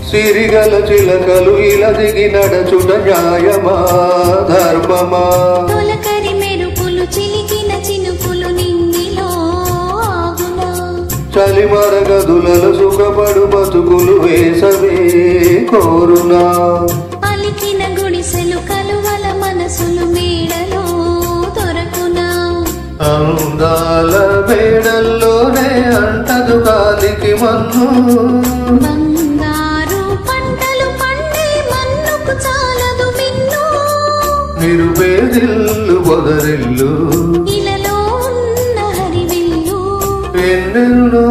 సిరిగల చిలకలు ఇలా దిగి నడచుట న్యాయమా ధర్మమా తొలకరి మెరుపులు చిలికిన చినుకులు నింగిలో ఆగునా చలిమర గదులలో సుఖపడు బతుకులు వేసవే కోరునా అలికిన గుడిసెలు కలువల మనసులు మేడలో దొరకునా అందాల వేడల్లోనే అంటదు గాలికి మన్ను బంగారు పంటలు పండే మన్నుకు చాలదు మిన్ను నిరుపేదిల్లు బొదరిల్లు ఇలలో ఉన్న హరివిల్లు ఎన్నెన్నో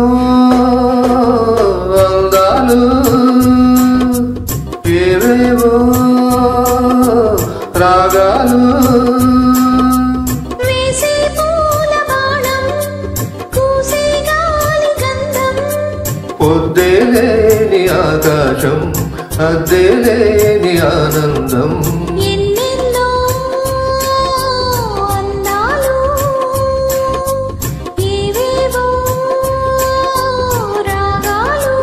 అందాలు ఏవేవో రాగాలు వేసే పూల బాణం కూసే గాలి గంధం పొద్దే లేని ఆకాశం అద్దే లేని ఆనందం ఎన్నెన్నో అందాలు ఏవేవో రాగాలు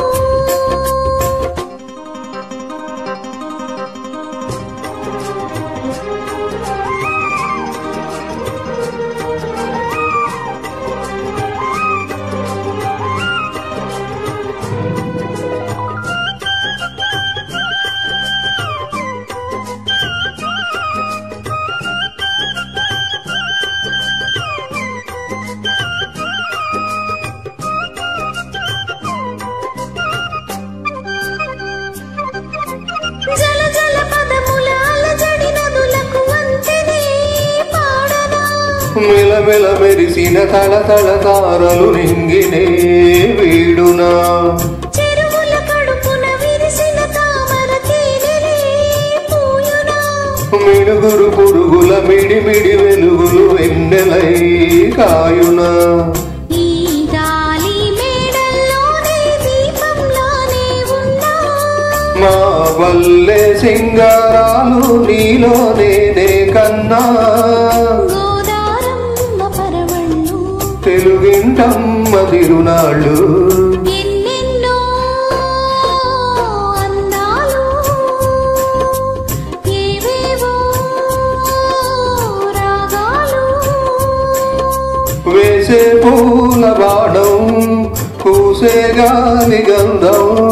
జల జల పదముల అలజడి నదులకు వంతెనే పాడనా మెలమెల మెరిసిన తల తల తారలు నింగినే వీడునా చెరువుల కడుపున విరిసిన తామర తేనెలే పూయునా మిడుగురు పురుగుల మిడి మిడి వెలుగులు వెన్నెలై కాయునా ఈ గాలి మేడల్లోనే దీపంలానే ఉన్నా మా వల్లే సింగారాలు నీలో నేనే కన్నా గోదారమ్మ పరవళ్ళు తెలుగింటమ్మ తిరునాళ్ళు ఎన్నెన్నో అందాలు ఏవేవో రాగాలు వేసే పూల బాణం కూసే గాలి గంధం